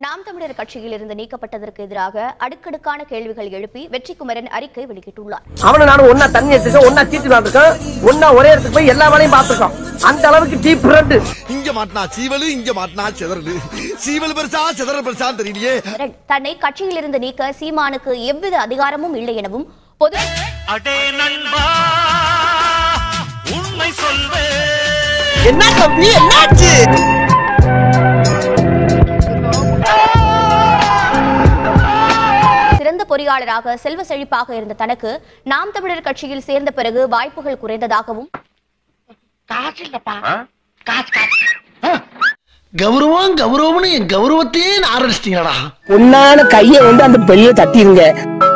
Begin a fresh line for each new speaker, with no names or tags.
நாம் தமிழர் கட்சியில் இருந்து நீக்கப்பட்டதற்கு எதிராக அடுக்கடுக்கான கேள்விகள் எழுப்பி வெற்றிக்குமரன் அறிக்கை வெளியிட்டுள்ளார்
அவனை நானும் ஒன்னா தண்ணி எடுத்துக்கோம் ஒன்னா தீட்டு விளாண்டுருக்கோம் ஒன்னா ஒரே இடத்துக்கு போய் எல்லா வேலையும் பார்த்துருக்கோம் அந்த அளவுக்கு டீப் ஃப்ரெண்டு
இங்க மாட்டினா சீவலு இங்க மாட்டினா சிதறலு சீவல் பெருசா சிதறல் பெருசான்னு தெரியலையே
குமரன் தன்னை கட்சியில் இருந்து நீக்க சீமானுக்கு எவ்வித அதிகாரமும் இல்லை எனவும் பொது
அடே நண்பா உண்மை சொல்வே
என்ன தம்பி என்னாச்சு
சிறந்த பொறியாளராக செல்வ செழிப்பாக இருந்த தனக்கு நாம் தமிழர் கட்சியில் சேர்ந்த பிறகு வாய்ப்புகள் குறைந்ததாகவும்
கௌரவம் கௌரவம்னு என் கௌரவத்தையே ஆரம்பிச்சிட்டீங்களா
பொண்ணான கையை வந்து அந்த பெரிய தட்டிருங்க